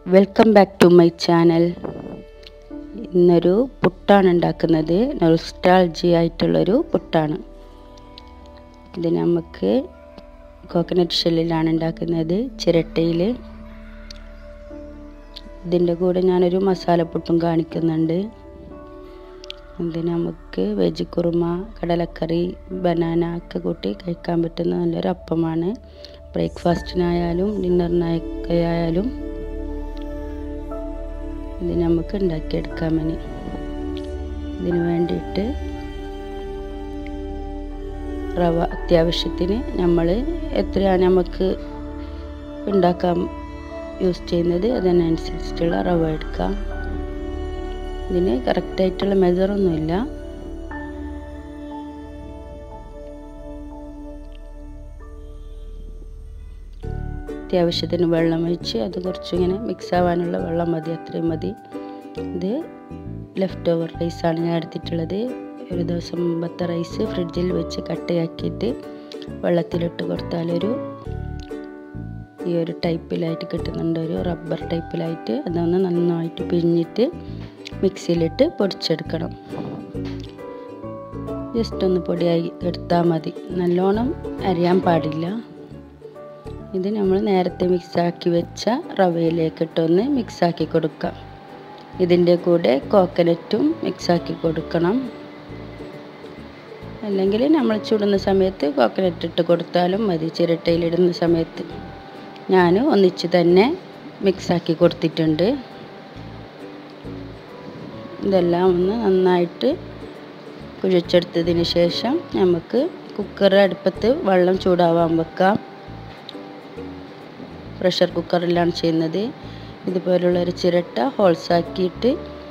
welcome back to my channel ഇന്നൊരു പുട്ടാണ് ഉണ്ടാക്കുന്നത് നൊസ്റ്റാൾജി ആയിട്ടുള്ളൊരു പുട്ടാണ് ഇത് നമുക്ക് കോക്കനട്ട് ഷെല്ലിലാണ് ഉണ്ടാക്കുന്നത് ചിരട്ടയിൽ ഇതിൻ്റെ കൂടെ ഞാനൊരു മസാലപ്പുട്ടും കാണിക്കുന്നുണ്ട് ഇത് നമുക്ക് വെജ് കുറുമ കടലക്കറി ബനാന ഒക്കെ കൂട്ടി കഴിക്കാൻ പറ്റുന്ന നല്ലൊരു അപ്പമാണ് ബ്രേക്ക്ഫാസ്റ്റിനായാലും ഡിന്നറിനൊക്കെ ആയാലും ഇത് നമുക്ക് ഉണ്ടാക്കിയെടുക്കാൻ വേണ്ടി ഇതിന് വേണ്ടിയിട്ട് റവ അത്യാവശ്യത്തിന് നമ്മൾ എത്രയാണ് നമുക്ക് ഉണ്ടാക്കാൻ യൂസ് ചെയ്യുന്നത് അതിനനുസരിച്ചിട്ടുള്ള റവ എടുക്കാം ഇതിന് കറക്റ്റായിട്ടുള്ള മെജറൊന്നുമില്ല അത്യാവശ്യത്തിന് വെള്ളം ഒഴിച്ച് അത് കുറച്ചിങ്ങനെ മിക്സ് ആവാനുള്ള വെള്ളം മതി അത്രയും മതി ഇത് ലെഫ്റ്റ് ഓവർ റൈസാണ് ഞാൻ എടുത്തിട്ടുള്ളത് ഒരു ദിവസം മുമ്പത്തെ റൈസ് ഫ്രിഡ്ജിൽ വെച്ച് കട്ടയാക്കിയിട്ട് വെള്ളത്തിലിട്ട് കൊടുത്താലൊരു ഈ ഒരു ടൈപ്പിലായിട്ട് കിട്ടുന്നുണ്ട് ഒരു റബ്ബർ ടൈപ്പിലായിട്ട് അതൊന്ന് നന്നായിട്ട് പിഴിഞ്ഞിട്ട് മിക്സിയിലിട്ട് പൊടിച്ചെടുക്കണം ജസ്റ്റ് ഒന്ന് പൊടിയായി എടുത്താൽ മതി നല്ലോണം അരിയാൻ പാടില്ല ഇത് നമ്മൾ നേരത്തെ മിക്സാക്കി വെച്ച റവയിലേക്ക് ഇട്ടൊന്ന് മിക്സാക്കി കൊടുക്കാം ഇതിൻ്റെ കൂടെ കോക്കനറ്റും മിക്സാക്കി കൊടുക്കണം അല്ലെങ്കിൽ നമ്മൾ ചുടുന്ന സമയത്ത് കോക്കനറ്റ് ഇട്ട് കൊടുത്താലും മതി ചിരട്ടയിലിടുന്ന സമയത്ത് ഞാൻ ഒന്നിച്ച് തന്നെ മിക്സാക്കി കൊടുത്തിട്ടുണ്ട് ഇതെല്ലാം ഒന്ന് നന്നായിട്ട് കുഴച്ചെടുത്തതിന് ശേഷം നമുക്ക് കുക്കർ അടുപ്പത്ത് വെള്ളം ചൂടാവാൻ വെക്കാം പ്രഷർ കുക്കറിലാണ് ചെയ്യുന്നത് ഇതുപോലുള്ളൊരു ചിരട്ട ഹോൾസാക്കിയിട്ട്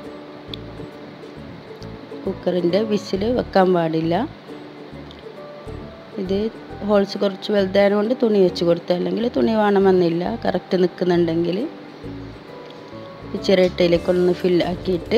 കുക്കറിൻ്റെ വിസിൽ വെക്കാൻ പാടില്ല ഇത് ഹോൾസ് കുറച്ച് വലുതായതുകൊണ്ട് തുണി വെച്ച് കൊടുത്താൽ അല്ലെങ്കിൽ തുണി വേണമെന്നില്ല കറക്റ്റ് നിൽക്കുന്നുണ്ടെങ്കിൽ ഈ ചിരട്ടയിലേക്കൊന്ന് ഫില്ലാക്കിയിട്ട്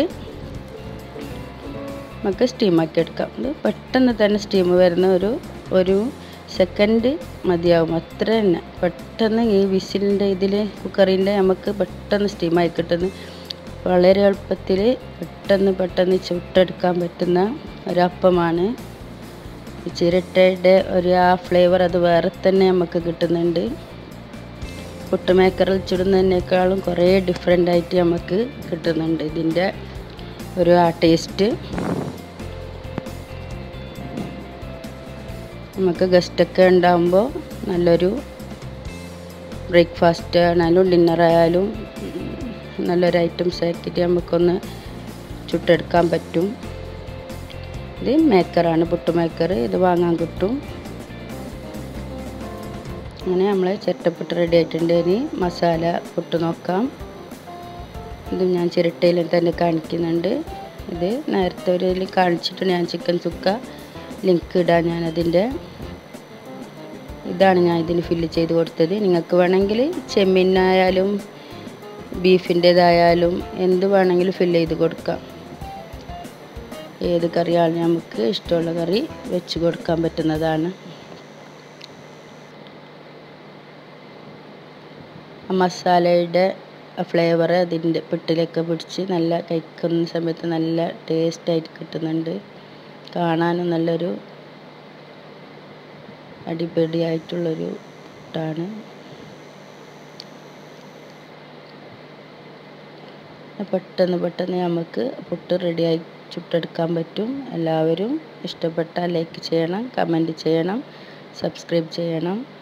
നമുക്ക് സ്റ്റീമാക്കി എടുക്കാം ഇത് പെട്ടെന്ന് തന്നെ സ്റ്റീം വരുന്ന ഒരു ഒരു സെക്കൻഡ് മതിയാവും അത്ര തന്നെ പെട്ടെന്ന് ഈ വിസിലിൻ്റെ ഇതിൽ കുക്കറിൻ്റെ നമുക്ക് പെട്ടെന്ന് സ്റ്റീമായി കിട്ടുന്നു വളരെ എളുപ്പത്തിൽ പെട്ടെന്ന് പെട്ടെന്ന് ചുട്ടെടുക്കാൻ പറ്റുന്ന ഒരപ്പമാണ് ചിരട്ടയുടെ ഒരു ആ ഫ്ലേവർ അത് വേറെ തന്നെ നമുക്ക് കിട്ടുന്നുണ്ട് പുട്ടുമേക്കറിൽ ചുടുന്നതിനേക്കാളും കുറേ ഡിഫറെൻ്റ് ആയിട്ട് നമുക്ക് കിട്ടുന്നുണ്ട് ഇതിൻ്റെ ഒരു ആ ടേസ്റ്റ് നമുക്ക് ഗസ്റ്റൊക്കെ ഉണ്ടാകുമ്പോൾ നല്ലൊരു ബ്രേക്ക്ഫാസ്റ്റ് ആയാലും ഡിന്നർ ആയാലും നല്ലൊരു ഐറ്റംസ് ആക്കിയിട്ട് നമുക്കൊന്ന് ചുട്ടെടുക്കാൻ പറ്റും ഇത് മേക്കറാണ് പുട്ട് മേക്കർ ഇത് വാങ്ങാൻ കിട്ടും അങ്ങനെ നമ്മൾ ചിരട്ടപ്പുട്ട് റെഡി ആയിട്ടുണ്ട് ഇനി മസാല പുട്ട് നോക്കാം ഇത് ഞാൻ ചിരട്ടയിൽ തന്നെ കാണിക്കുന്നുണ്ട് ഇത് നേരത്തെ ഒരു ഇതിൽ കാണിച്ചിട്ടുണ്ട് ഞാൻ ചിക്കൻ സുക്ക ലിങ്ക് ഇടാൻ ഞാനതിൻ്റെ ഇതാണ് ഞാൻ ഇതിന് ഫില്ല് ചെയ്ത് കൊടുത്തത് നിങ്ങൾക്ക് വേണമെങ്കിൽ ചെമ്മീനായാലും ബീഫിൻ്റേതായാലും എന്ത് വേണമെങ്കിലും ഫില്ല് ചെയ്ത് കൊടുക്കാം ഏത് കറിയാണ് നമുക്ക് ഇഷ്ടമുള്ള കറി വെച്ച് കൊടുക്കാൻ പറ്റുന്നതാണ് മസാലയുടെ ഫ്ലേവർ അതിൻ്റെ പെട്ടിലൊക്കെ പിടിച്ച് നല്ല കഴിക്കുന്ന സമയത്ത് നല്ല ടേസ്റ്റായിട്ട് കിട്ടുന്നുണ്ട് കാണാനും നല്ലൊരു അടിപൊളിയായിട്ടുള്ളൊരു പുട്ടാണ് പെട്ടെന്ന് പെട്ടെന്ന് നമുക്ക് പുട്ട് റെഡിയായി ചുട്ടെടുക്കാൻ പറ്റും എല്ലാവരും ഇഷ്ടപ്പെട്ടാൽ ലൈക്ക് ചെയ്യണം കമൻറ്റ് ചെയ്യണം സബ്സ്ക്രൈബ് ചെയ്യണം